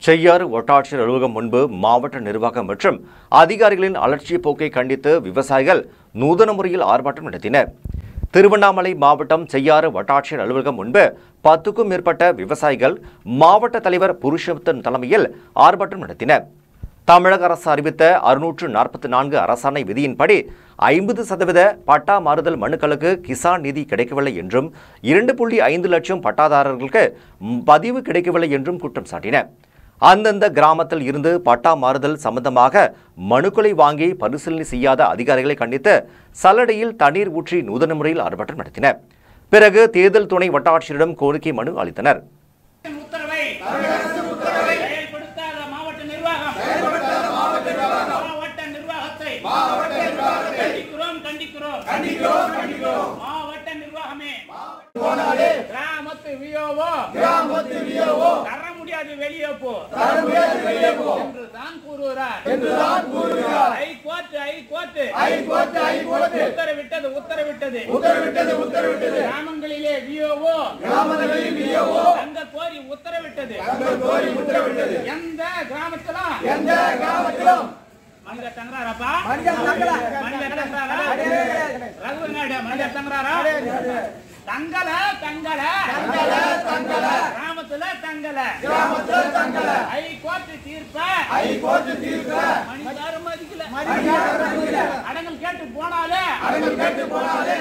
செய்யாறு வட்டாட்சியர் அலுவலகம் முன்பு மாவட்ட நிர்வாகம் மற்றும் அதிகாரிகளின் அலட்சிய போக்கை கண்டித்து விவசாயிகள் நூதன முறையில் ஆர்ப்பாட்டம் நடத்தினர் திருவண்ணாமலை மாவட்டம் செய்யாறு வட்டாட்சியர் அலுவலகம் முன்பு பத்துக்கும் மேற்பட்ட விவசாயிகள் மாவட்ட தலைவர் புருஷோத்தன் தலைமையில் ஆர்ப்பாட்டம் நடத்தினர் தமிழக அரசு அறிவித்த அறுநூற்று நாற்பத்தி நான்கு அரசாணை விதியின்படி ஐம்பது சதவீத பட்டா மாறுதல் மனுக்களுக்கு கிசான் நிதி கிடைக்கவில்லை என்றும் இரண்டு புள்ளி ஐந்து லட்சம் பட்டாதாரர்களுக்கு ம், பதிவு கிடைக்கவில்லை என்றும் குற்றம் சாட்டினர் அந்தந்த கிராமத்தில் இருந்து பட்டா மாறுதல் சம்பந்தமாக மனுக்களை வாங்கி பரிசீலனை செய்யாத அதிகாரிகளை கண்டித்து சல்லடையில் தண்ணீர் ஊற்றி நூதன முறையில் ஆர்ப்பாட்டம் நடத்தினர் பிறகு தேர்தல் துணை வட்டாட்சியரிடம் கோரிக்கை மனு அளித்தனர் உத்தரவை செயல்படுத்தாத மாவட்ட நிர்வாகம் மாவட்ட நிர்வாகத்தை கண்டிக்கிறோம் கண்டிக்கிறோம் மாவட்ட நிர்வாகமே கிராமத்து வியோவோ தர முடியாது வெளியே போ என்று தான் கூறுகிறார் ஹைகோர்ட் உத்தரவிட்டது உத்தரவிட்டது கிராமங்களிலே வியோவோ தங்க கோரி உத்தரவிட்டது எந்த கிராமத்திலும் மனித தங்குறாரப்பா மனித தங்குறாரா ரகுநாடு மனித தங்குறாரா தங்கல தங்கல கிராமத்துல தங்கல ஹைகோர்ட் தீர்ப்ப மனிதாரும் மதிக்கல அடங்கல் கேட்டு போனாலே